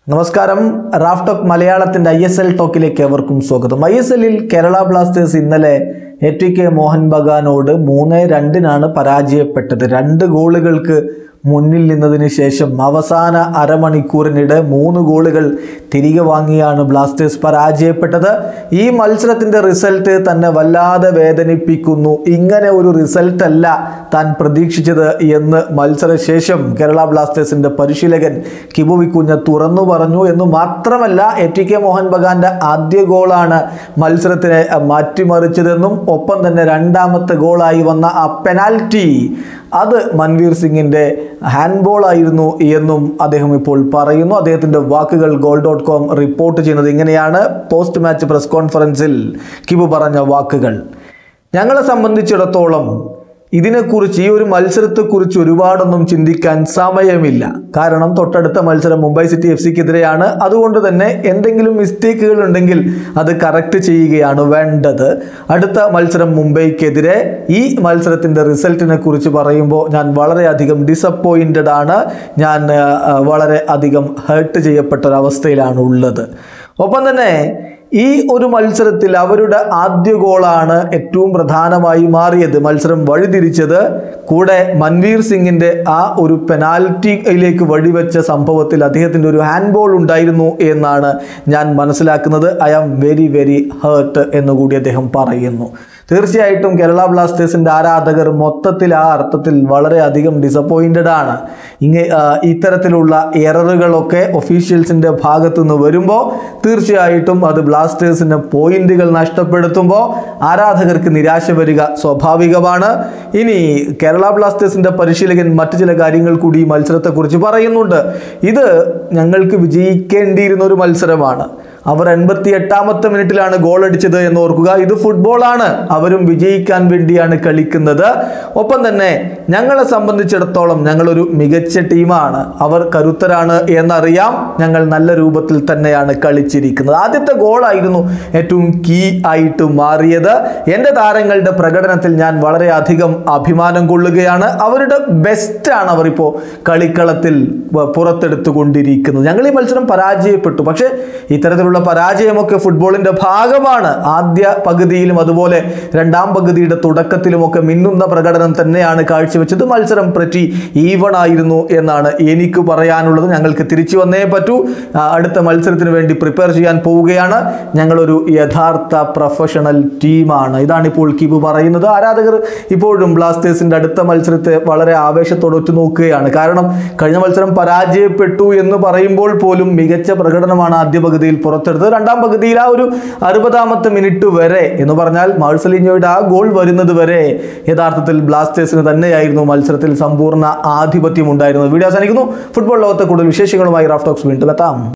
നമസ്കാരം raf talk മലയാളത്തിന്റെ I S L ടോക്കിലേക്ക് എവർക്കും സ്വാഗതം ഐ എസ് എല്ലിൽ കേരള ബ്ലാസ്റ്റേഴ്സ് ഇന്നലെ എ ടി കെ മോഹൻ ബഗാനോട് മൂന്ന് രണ്ടിനാണ് പരാജയപ്പെട്ടത് രണ്ട് ഗോളുകൾക്ക് മുന്നിൽ നിന്നതിന് ശേഷം അവസാന അരമണിക്കൂറിനിടെ മൂന്ന് ഗോളുകൾ തിരികെ വാങ്ങിയാണ് ബ്ലാസ്റ്റേഴ്സ് പരാജയപ്പെട്ടത് ഈ മത്സരത്തിൻ്റെ റിസൾട്ട് തന്നെ വല്ലാതെ വേദനിപ്പിക്കുന്നു ഇങ്ങനെ ഒരു റിസൾട്ട് അല്ല താൻ പ്രതീക്ഷിച്ചത് എന്ന് മത്സരശേഷം കേരള ബ്ലാസ്റ്റേഴ്സിൻ്റെ പരിശീലകൻ കിബു വിക്കുഞ്ഞ തുറന്നു പറഞ്ഞു എന്ന് മാത്രമല്ല എ ടി കെ മോഹൻ ബഗാന്റെ ആദ്യ ഗോളാണ് മത്സരത്തിനെ മാറ്റിമറിച്ചതെന്നും ഒപ്പം തന്നെ രണ്ടാമത്തെ ഗോളായി വന്ന ആ പെനാൽറ്റി അത് മൻവീർ സിംഗിൻ്റെ ഹാൻഡ്ബോൾ ആയിരുന്നു എന്നും അദ്ദേഹം ഇപ്പോൾ പറയുന്നു അദ്ദേഹത്തിൻ്റെ വാക്കുകൾ ഗോൾ ഡോട്ട് കോം റിപ്പോർട്ട് ചെയ്യുന്നത് ഇങ്ങനെയാണ് പോസ്റ്റ് മാച്ച് പ്രസ് കോൺഫറൻസിൽ കിബു പറഞ്ഞ വാക്കുകൾ ഞങ്ങളെ സംബന്ധിച്ചിടത്തോളം ഇതിനെക്കുറിച്ച് ഈ ഒരു മത്സരത്തെക്കുറിച്ച് ഒരുപാടൊന്നും ചിന്തിക്കാൻ സമയമില്ല കാരണം തൊട്ടടുത്ത മത്സരം മുംബൈ സിറ്റി എഫ് സിക്കെതിരെയാണ് അതുകൊണ്ട് തന്നെ എന്തെങ്കിലും മിസ്റ്റേക്കുകൾ ഉണ്ടെങ്കിൽ അത് കറക്റ്റ് ചെയ്യുകയാണ് വേണ്ടത് അടുത്ത മത്സരം മുംബൈക്കെതിരെ ഈ മത്സരത്തിൻ്റെ റിസൾട്ടിനെ കുറിച്ച് പറയുമ്പോൾ ഞാൻ വളരെയധികം ഡിസപ്പോയിൻറ്റഡ് ആണ് ഞാൻ ആ, വളരെ അധികം ഹേർട്ട് ചെയ്യപ്പെട്ട ഒരവസ്ഥയിലാണ് ഉള്ളത് ഒപ്പം തന്നെ ഈ ഒരു മത്സരത്തിൽ അവരുടെ ആദ്യ ഗോളാണ് ഏറ്റവും പ്രധാനമായി മാറിയത് മത്സരം വഴിതിരിച്ചത് കൂടെ മൻവീർ സിംഗിന്റെ ആ ഒരു പെനാൽറ്റിയിലേക്ക് വഴിവെച്ച സംഭവത്തിൽ അദ്ദേഹത്തിൻ്റെ ഒരു ഹാൻഡ് ബോൾ ഉണ്ടായിരുന്നു എന്നാണ് ഞാൻ മനസ്സിലാക്കുന്നത് I am very very hurt എന്നുകൂടി അദ്ദേഹം പറയുന്നു തീർച്ചയായിട്ടും കേരള ബ്ലാസ്റ്റേഴ്സിൻ്റെ ആരാധകർ മൊത്തത്തിൽ ആ അർത്ഥത്തിൽ വളരെയധികം ഡിസപ്പോയിൻറ്റഡ് ആണ് ഇങ്ങ ആ, ഇത്തരത്തിലുള്ള എററുകളൊക്കെ ഒഫീഷ്യൽസിൻ്റെ ഭാഗത്തു നിന്ന് വരുമ്പോൾ തീർച്ചയായിട്ടും അത് ബ്ലാസ്റ്റേഴ്സിന് പോയിന്റുകൾ നഷ്ടപ്പെടുത്തുമ്പോൾ ആരാധകർക്ക് നിരാശ വരിക സ്വാഭാവികമാണ് ഇനി കേരള ബ്ലാസ്റ്റേഴ്സിൻ്റെ പരിശീലകൻ മറ്റു ചില കാര്യങ്ങൾ കൂടി ഈ മത്സരത്തെക്കുറിച്ച് പറയുന്നുണ്ട് ഇത് ഞങ്ങൾക്ക് വിജയിക്കേണ്ടിയിരുന്ന ഒരു മത്സരമാണ് അവർ എൺപത്തി എട്ടാമത്തെ മിനിറ്റിലാണ് ഗോൾ അടിച്ചത് എന്ന് ഓർക്കുക ഇത് ഫുട്ബോളാണ് അവരും വിജയിക്കാൻ വേണ്ടിയാണ് കളിക്കുന്നത് ഒപ്പം തന്നെ ഞങ്ങളെ സംബന്ധിച്ചിടത്തോളം ഞങ്ങളൊരു മികച്ച ടീമാണ് അവർ കരുത്തരാണ് എന്നറിയാം ഞങ്ങൾ നല്ല രൂപത്തിൽ തന്നെയാണ് കളിച്ചിരിക്കുന്നത് ആദ്യത്തെ ഗോളായിരുന്നു ഏറ്റവും കീ ആയിട്ട് മാറിയത് എൻ്റെ താരങ്ങളുടെ പ്രകടനത്തിൽ ഞാൻ വളരെയധികം അഭിമാനം കൊള്ളുകയാണ് അവരുടെ ബെസ്റ്റാണ് അവരിപ്പോൾ കളിക്കളത്തിൽ വ- പുറത്തെടുത്തുകൊണ്ടിരിക്കുന്നത് ഞങ്ങൾ ഈ മത്സരം പരാജയപ്പെട്ടു പക്ഷേ ഇത്തരത്തിലുള്ള പരാജയമൊക്കെ ഫുട്ബോളിൻ്റെ ഭാഗമാണ് ആദ്യ പകുതിയിലും അതുപോലെ രണ്ടാം പകുതിയുടെ തുടക്കത്തിലുമൊക്കെ മിന്നുന്ന പ്രകടനം തന്നെയാണ് കാഴ്ചവെച്ചത് മത്സരം പ്രറ്റി ഈവൺ ആയിരുന്നു എന്നാണ് എനിക്ക് പറയാനുള്ളത് ഞങ്ങൾക്ക് തിരിച്ചു വന്നേ പറ്റൂ ആ, അടുത്ത മത്സരത്തിന് വേണ്ടി പ്രിപ്പയർ ചെയ്യാൻ പോവുകയാണ് ഞങ്ങളൊരു യഥാർത്ഥ പ്രൊഫഷണൽ ടീമാണ് ഇതാണ് ഇപ്പോൾ കിബു പറയുന്നത് ആരാധകർ ഇപ്പോഴും ബ്ലാസ്റ്റേഴ്സിന്റെ അടുത്ത മത്സരത്തെ വളരെ ആവേശത്തോടെ ഉറ്റുനോക്കുകയാണ് കാരണം കഴിഞ്ഞ മത്സരം പരാജയപ്പെട്ടു എന്ന് പറയുമ്പോൾ പോലും മികച്ച പ്രകടനമാണ് ആദ്യ പകുതിയിൽ പുറത്തെടുത്തത് രണ്ടാം പകുതിയിൽ ആ ഒരു അറുപതാമത്തെ മിനിറ്റ് വരെ എന്ന് പറഞ്ഞാൽ മാഴ്സലിഞ്ഞോയുടെ ആ ഗോൾ വരുന്നത് വരെ യഥാർത്ഥത്തിൽ ബ്ലാസ്റ്റേഴ്സിന് തന്നെയായിരുന്നു മത്സരത്തിൽ സമ്പൂർണ്ണ ആധിപത്യം ഉണ്ടായിരുന്നത് വീഡിയോ അവസാനിക്കുന്നു ഫുട്ബോൾ ലോകത്തെ കൂടുതൽ വിശേഷങ്ങളുമായി റാഫ് ടോക്സ് വീണ്ടും എത്താം